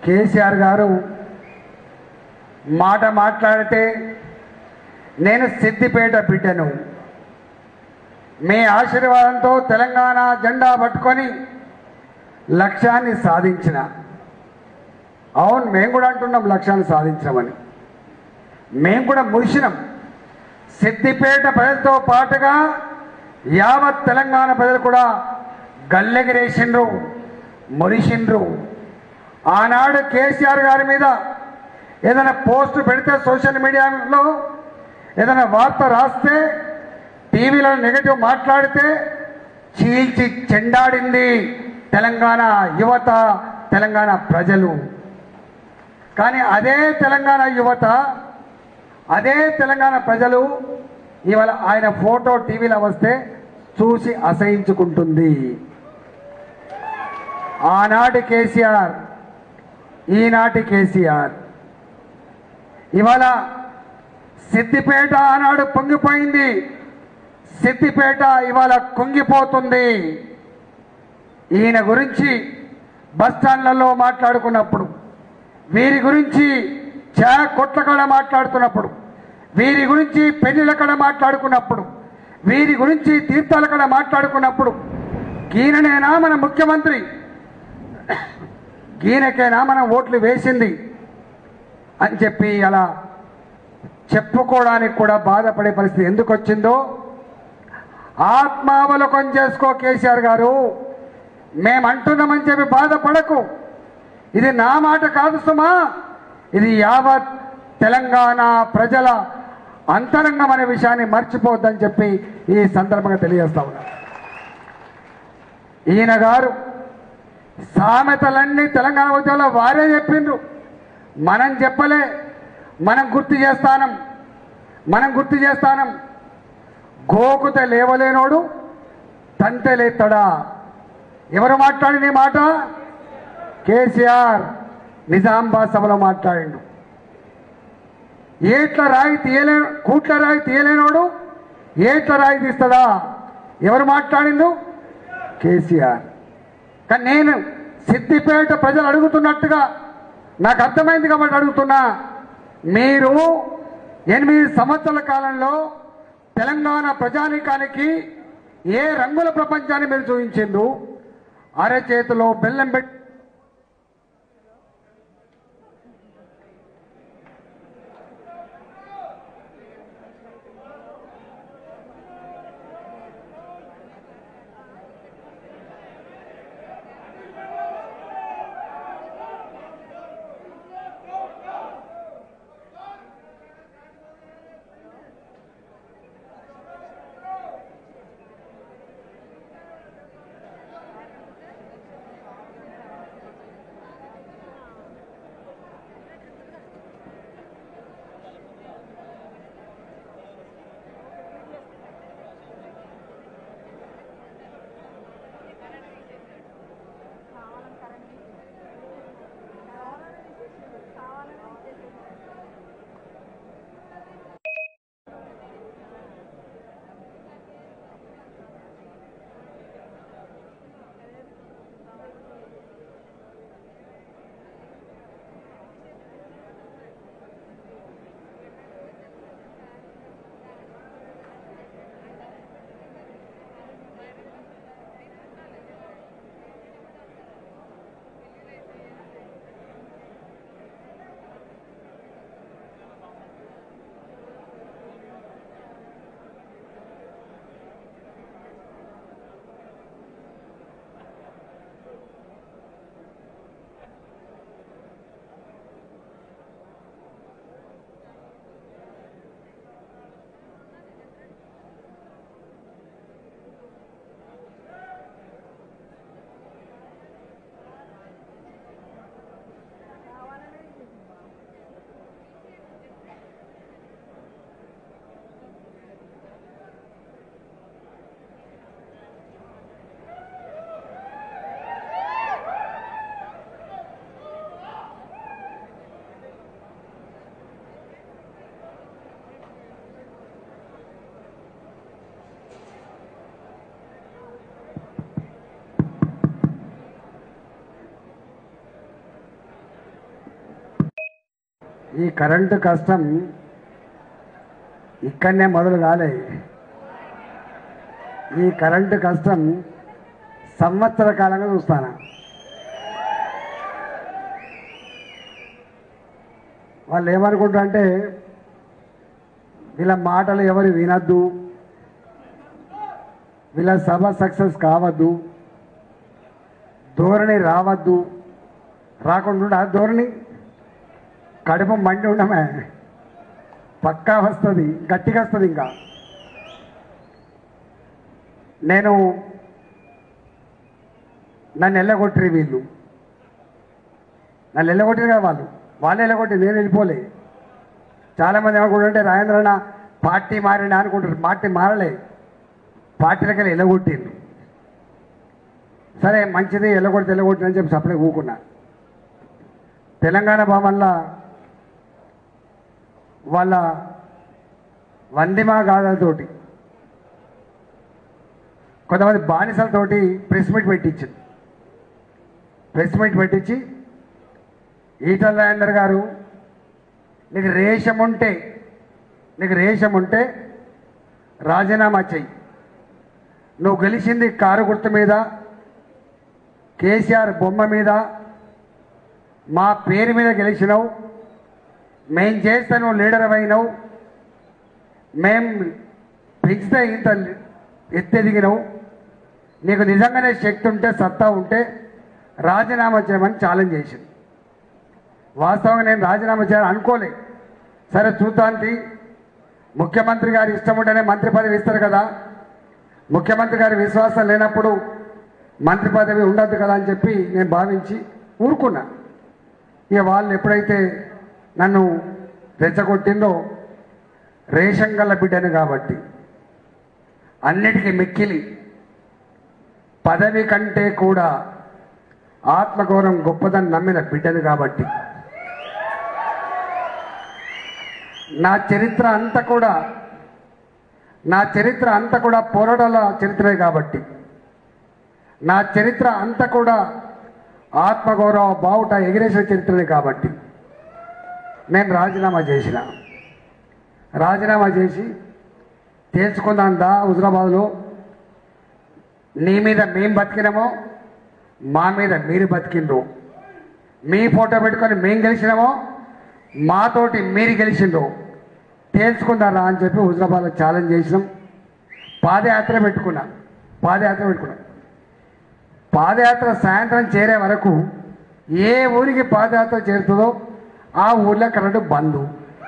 కేసీఆర్ గారు మాట మాట్లాడితే నేను సిద్దిపేట బిడ్డను మీ ఆశీర్వాదంతో తెలంగాణ జెండా పట్టుకొని లక్ష్యాన్ని సాధించిన అవును మేము కూడా అంటున్నాం లక్ష్యాన్ని సాధించామని మేము కూడా మురిసినాం సిద్దిపేట ప్రజలతో పాటుగా యావత్ తెలంగాణ ప్రజలు కూడా గల్లెగిరేసిండ్రు మురిసిండ్రు ఆనాడు కేసీఆర్ గారి మీద ఏదైనా పోస్ట్ పెడితే సోషల్ మీడియాలో ఏదైనా వార్త రాస్తే టీవీలో నెగటివ్ మాట్లాడితే చీల్చి చెండాడింది తెలంగాణ యువత తెలంగాణ ప్రజలు కానీ అదే తెలంగాణ యువత అదే తెలంగాణ ప్రజలు ఇవాళ ఆయన ఫోటో టీవీలో వస్తే చూసి అసహించుకుంటుంది ఆనాటి కేసీఆర్ ఈనాటి కేసీఆర్ ఇవాళ సిద్దిపేట ఆనాడు పొంగిపోయింది సిద్దిపేట ఇవాళ కుంగిపోతుంది ఈయన గురించి బస్టాండ్లలో మాట్లాడుకున్నప్పుడు వీరి గురించి చా కొట్ల కడ మాట్లాడుతున్నప్పుడు వీరి గురించి పెళ్లిళ్ళ కడ మాట్లాడుకున్నప్పుడు వీరి గురించి తీర్థాల కడ మాట్లాడుకున్నప్పుడు ఈయననేనా మన ముఖ్యమంత్రి ఈయనకేనా మనం ఓట్లు వేసింది అని చెప్పి అలా చెప్పుకోవడానికి కూడా బాధపడే పరిస్థితి ఎందుకు వచ్చిందో ఆత్మావలోకం చేసుకో కేసీఆర్ గారు మేము అంటున్నామని చెప్పి బాధపడకు ఇది నా మాట కాదు సుమా ఇది యావత్ తెలంగాణ ప్రజల అంతరంగం అనే విషయాన్ని మర్చిపోవద్దని చెప్పి ఈ సందర్భంగా తెలియజేస్తా ఉన్నా ఈయన గారు సామెతలన్నీ తెలంగాణ ఉద్యమంలో వారే చెప్పిండ్రు మనం చెప్పలే మనం గుర్తు చేస్తానం మనం గుర్తు చేస్తానం గోకుత లేవలేనోడు తంతె లేస్తాడా ఎవరు మాట్లాడిన ఈ మాట కేసీఆర్ నిజామాబాద్ సభలో మాట్లాడిండు ఏట్ల రాయి తీయలే కూట్ల రాయి తీయలేనోడు ఏట్ల రాయి తీస్తాడా ఎవరు మాట్లాడిండు కేసీఆర్ కానీ నేను సిద్దిపేట ప్రజలు అడుగుతున్నట్టుగా నాకు అర్థమైంది కాబట్టి అడుగుతున్నా మీరు ఎనిమిది సంవత్సరాల కాలంలో తెలంగాణ ప్రజానీకానికి ఏ రంగుల ప్రపంచాన్ని మీరు చూపించిండు అరచేతిలో బెల్లం పెట్టి ఈ కరెంటు కష్టం ఇక్కడనే మొదలు కాలే ఈ కరెంటు కష్టం సంవత్సర కాలంగా చూస్తాను వాళ్ళు ఏమనుకుంటారు అంటే వీళ్ళ మాటలు ఎవరు వినద్దు వీళ్ళ సభ సక్సెస్ కావద్దు ధోరణి రావద్దు రాకుండా ధోరణి కడుపు మండి ఉండమే పక్కా వస్తుంది గట్టిగా వస్తుంది ఇంకా నేను నన్ను ఎల్లగొట్టిరు వీళ్ళు నన్ను ఎల్లగొట్టిరు కదా వాళ్ళు వాళ్ళు ఎల్లగొట్టి నేను వెళ్ళిపోలే చాలామంది ఏమనుకుంటుంటే రాజేంద్రన్న పార్టీ మారినా అనుకుంటారు పార్టీ మారలే పార్టీలకి ఎల్లగొట్టిండు సరే మంచిది ఎల్లగొడితే ఎల్లగొట్టిన అని చెప్పి సపరేట్ ఊకున్నా తెలంగాణ భవన్లో వాళ్ళ వందిమా గాథలతోటి కొంతమంది బానిసలతోటి ప్రెస్ మీట్ పెట్టించింది ప్రెస్ మీట్ పెట్టించి ఈటల రాజేందర్ గారు నీకు రేషం ఉంటే నీకు రేషం ఉంటే రాజీనామా చెయ్యి నువ్వు గెలిచింది కారు గుర్తు మీద కేసీఆర్ బొమ్మ మీద మా పేరు మీద గెలిచినావు మేం చేస్తే నువ్వు లీడర్ అయినావు మేం పెంచితే ఇంత ఎత్తెదిగినావు నీకు నిజంగానే శక్తి ఉంటే సత్తా ఉంటే రాజీనామా చేయమని ఛాలెంజ్ చేసింది వాస్తవంగా నేను రాజీనామా చేయాలని అనుకోలే సరే చూద్దానికి ముఖ్యమంత్రి గారి ఇష్టం ఉంటేనే మంత్రి పదవి ఇస్తారు కదా ముఖ్యమంత్రి గారి విశ్వాసం లేనప్పుడు మంత్రి పదవి ఉండద్దు కదా అని చెప్పి నేను భావించి ఊరుకున్నా ఇక వాళ్ళు ఎప్పుడైతే నన్ను రెచ్చగొట్టిందో రేషన్ గల్ల బిడ్డను కాబట్టి అన్నిటికీ మిక్కిలి పదవి కంటే కూడా ఆత్మగౌరవం గొప్పదని నమ్మిన బిడ్డను కాబట్టి నా చరిత్ర అంతా కూడా నా చరిత్ర అంతా కూడా పోరాటాల చరిత్రే కాబట్టి నా చరిత్ర అంతా కూడా ఆత్మగౌరవ బావుట ఎగిరేసిన చరిత్రనే కాబట్టి నేను రాజీనామా చేసిన రాజీనామా చేసి తేల్చుకుందాం దా హుజరాబాద్లో నీ మీద మేం బతికినామో మా మీద మీరు బతికిండ్రు మీ ఫోటో పెట్టుకొని మేం గెలిచినామో మాతోటి మీరు గెలిచిండ్రు తేల్చుకుందారా అని చెప్పి హుజరాబాద్లో ఛాలెంజ్ చేసినాం పాదయాత్ర పెట్టుకున్నా పాదయాత్ర పెట్టుకున్నా పాదయాత్ర సాయంత్రం చేరే వరకు ఏ ఊరికి పాదయాత్ర చేరుతుందో ఆ ఊర్లో కరెంటు బంద్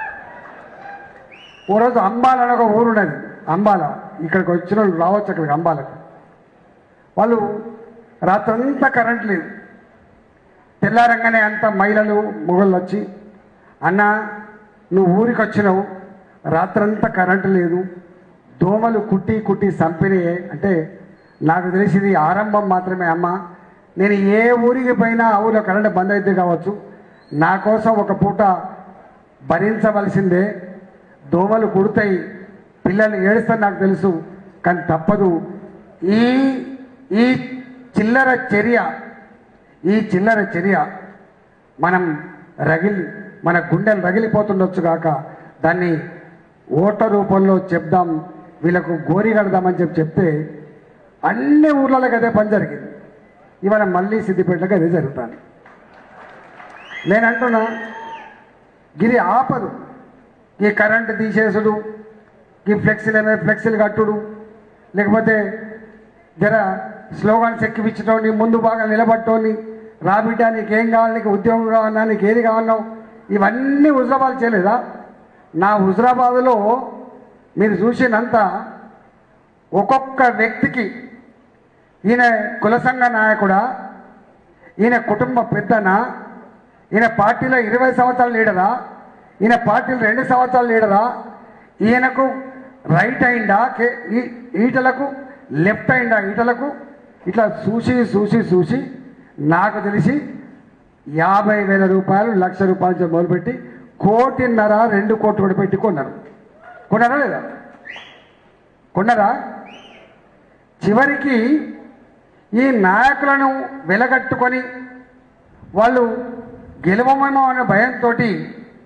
ఓ రోజు అంబాల అని ఒక ఊరు ఉన్నది అంబాల ఇక్కడికి వచ్చిన వాళ్ళు రావచ్చు అక్కడికి అంబాలకు వాళ్ళు రాత్రంతా కరెంట్ లేదు తెల్లారంగానే అంత మహిళలు మొగళ్ళు వచ్చి అన్న నువ్వు ఊరికి వచ్చినావు రాత్రంతా కరెంటు లేదు దోమలు కుట్టి కుట్టి చంపినాయే అంటే నాకు తెలిసింది ఆరంభం మాత్రమే అమ్మ నేను ఏ ఊరికి పోయినా ఆ ఊరిలో కరెంటు బంద్ అయితే కావచ్చు నా కోసం ఒక పూట భరించవలసిందే దోమలు కుడతాయి పిల్లలు ఏడుస్తారు నాకు తెలుసు కానీ తప్పదు ఈ ఈ చిల్లర చర్య ఈ చిల్లర చర్య మనం రగిలి మన గుండెలు రగిలిపోతుండొచ్చు కాక దాన్ని ఓట రూపంలో చెప్దాం వీళ్ళకు గోరి కడదామని చెప్పి చెప్తే అన్ని ఊర్లలోకి అదే పని జరిగింది ఇవాళ మళ్ళీ సిద్దిపేటలకు అదే జరుగుతాను నేను అంటున్నా గిరి ఆపదు ఈ కరెంటు తీసేసుడు ఈ ఫ్లెక్సీలు ఏమే ఫ్లెక్సీలు కట్టుడు లేకపోతే జర స్లోగాన్స్ ఎక్కిపించడం నీ ముందు బాగా నిలబట్టోని రాబిడ్డ నీకు ఏం కావాలి నీకు ఉద్యోగం కావాలన్నా నీకు ఏది కావాలన్నావు ఇవన్నీ హుజరాబాద్ చేయలేదా నా హుజరాబాద్లో మీరు చూసినంత ఒక్కొక్క వ్యక్తికి ఈయన కుల సంఘ నాయకుడా ఈయన కుటుంబ పెద్దనా ఈయన పార్టీలో ఇరవై సంవత్సరాల లీడరా ఈయన పార్టీలో రెండు సంవత్సరాల లీడరా ఈయనకు రైట్ అయిందా కే- ఈ- ఈటలకు లెఫ్ట్ అయిందా ఈటలకు ఇట్లా చూసి చూసి చూసి నాకు తెలిసి యాభై వేల రూపాయలు లక్ష రూపాయల నుంచి మొదలుపెట్టి కోటిన్నర రెండు కోట్లు కూడా పెట్టి కొన్నారు కొన్నారా లేదా కొన్నారా చివరికి ఈ నాయకులను వెలగట్టుకొని వాళ్ళు గెలవమేమో అనే భయంతో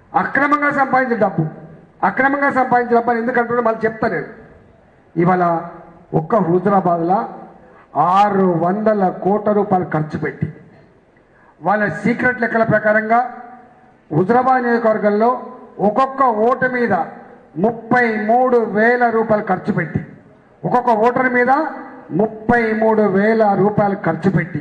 అక్రమంగా సంపాదించిన డబ్బు అక్రమంగా సంపాదించిన డబ్బు అని ఎందుకు అంటున్నా మళ్ళీ చెప్తా నేను ఇవాళ ఒక్క హుజరాబాద్లో ఆరు వందల కోట్ల రూపాయలు ఖర్చు పెట్టి వాళ్ళ సీక్రెట్ లెక్కల ప్రకారంగా హుజరాబాద్ నియోజకవర్గంలో ఒక్కొక్క ఓటు మీద ముప్పై మూడు వేల రూపాయలు ఖర్చు పెట్టి ఒక్కొక్క ఓటర్ మీద ముప్పై మూడు వేల రూపాయలు ఖర్చు పెట్టి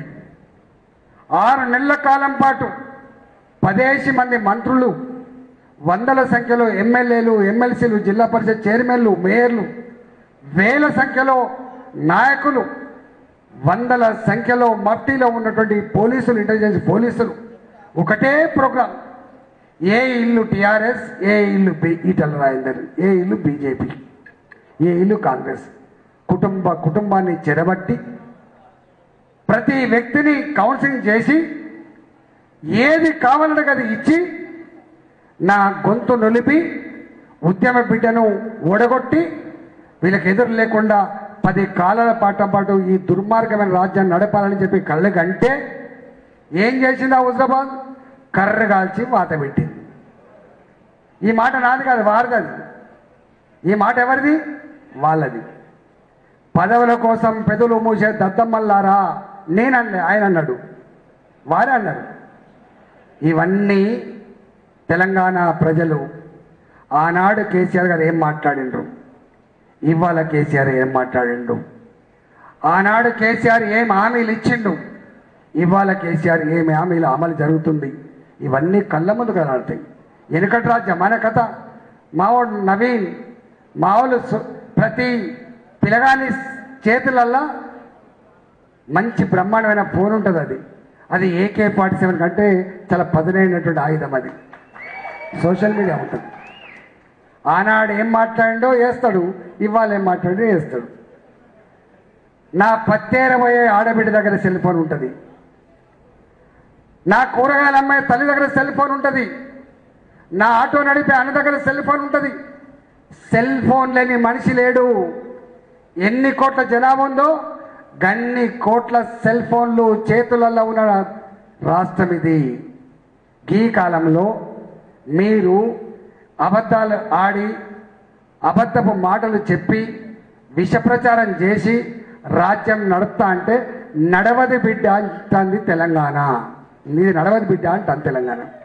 ఆరు నెలల కాలం పాటు పదేసి మంది మంత్రులు వందల సంఖ్యలో ఎమ్మెల్యేలు ఎమ్మెల్సీలు జిల్లా పరిషత్ చైర్మన్లు మేయర్లు వేల సంఖ్యలో నాయకులు వందల సంఖ్యలో మఫ్టీలో ఉన్నటువంటి పోలీసులు ఇంటెలిజెన్స్ పోలీసులు ఒకటే ప్రోగ్రాం ఏ ఇల్లు టిఆర్ఎస్ ఏ ఇల్లు బి- ఈటల రాజేందర్ ఏ ఇల్లు బీజేపీ ఏ ఇల్లు కాంగ్రెస్ కుటుంబ కుటుంబాన్ని చెరబట్టి ప్రతి వ్యక్తిని కౌన్సిలింగ్ చేసి ఏది కావాలంటే అది ఇచ్చి నా గొంతు నొలిపి ఉద్యమ బిడ్డను ఓడగొట్టి వీళ్ళకి ఎదురు లేకుండా పది కాలాల పాటు పాటు ఈ దుర్మార్గమైన రాజ్యాన్ని నడపాలని చెప్పి కళ్ళకంటే ఏం చేసింది ఆ హుజరాబాద్ కర్ర కాల్చి వాత పెట్టింది ఈ మాట నాది కాదు వారిది అది ఈ మాట ఎవరిది వాళ్ళది పదవుల కోసం పెదవులు మూసే దద్దమ్మల్లారా నేనన్నా ఆయన అన్నాడు వారే అన్నారు ఇవన్నీ తెలంగాణ ప్రజలు ఆనాడు కేసీఆర్ గారు ఏం మాట్లాడిండ్రు ఇవాళ కేసీఆర్ ఏం మాట్లాడిండు ఆనాడు కేసీఆర్ ఏం హామీలు ఇచ్చిండు ఇవాళ కేసీఆర్ ఏమి హామీలు అమలు జరుగుతుంది ఇవన్నీ కళ్ళ ముందు కనబడతాయి వెనుకటి రాజ్యం మన కథ మావాడు నవీన్ మావాళ్ళు సు- ప్రతి పిలగాని చేతులల్లా మంచి బ్రహ్మాండమైన ఫోన్ ఉంటుంది అది అది ఏకే ఫార్టీ సెవెన్ కంటే చాలా పదునైనటువంటి ఆయుధం అది సోషల్ మీడియా ఉంటుంది ఆనాడు ఏం మాట్లాడిండో వేస్తాడు ఇవాళ ఏం మాట్లాడిండో వేస్తాడు నా పత్తేరబోయే ఆడబిడ్డ దగ్గర సెల్ ఫోన్ ఉంటుంది నా కూరగాయలు అమ్మాయి తల్లి దగ్గర సెల్ ఫోన్ ఉంటుంది నా ఆటో నడిపే అన్న దగ్గర సెల్ ఫోన్ ఉంటుంది సెల్ ఫోన్ లేని మనిషి లేడు ఎన్ని కోట్ల జనాభా ఉందో గన్ని కోట్ల సెల్ ఫోన్లు చేతులలో ఉన్న రాష్ట్రం ఇది ఈ కాలంలో మీరు అబద్ధాలు ఆడి అబద్ధపు మాటలు చెప్పి విషప్రచారం చేసి రాజ్యం నడుపుతా అంటే నడవది బిడ్డ అంటుంది తెలంగాణ నీది నడవది బిడ్డ అంటాను తెలంగాణ